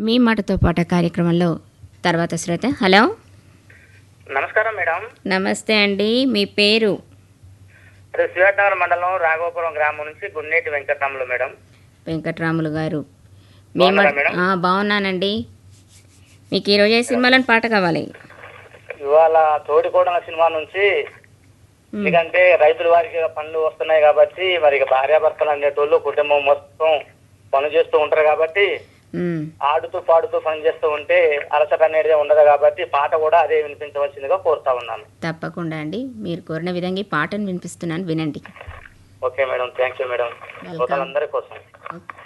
మీ మాటతో పాట కార్యక్రమంలో తర్వాత శ్రోత హలో నమస్కారం మేడం నమస్తే అండి మీ పేరు అదే శివాజనగర్ మండలం రాఘవపురం గ్రామం నుంచి గున్నేటి వెంకటరాములు మేడం వెంకట్రాములు గారు మీ బాగున్నారా మాట మేడం? ఆ, బాగున్నానండి మీకు ఈరోజు ఏ సినిమాలోని పాట కావాలి ఇవాళ తోడికోడల సినిమా నుంచి మ్, ఎందుకంటే రైతుల వారికి పనులు వస్తున్నాయి కాబట్టి మరి ఇక భార్యాభర్తలు అనేటోళ్ళు కుటుంబం మొత్తం పనులు చేస్తూ ఉంటారు కాబట్టి మ్, ఆడుతూ పాడుతూ పని చేస్తూ ఉంటే అలసట అనేది ఉండదు కాబట్టి పాట కూడా అదే వినిపించవలసిందిగా కోరుతా ఉన్నాను తప్పకుండా అండి మీరు కోరిన విధంగా ఈ పాటను వినిపిస్తున్నాను వినండి okay madam thank you madam Welcome. శ్రోతలందరి కోసం ఓకే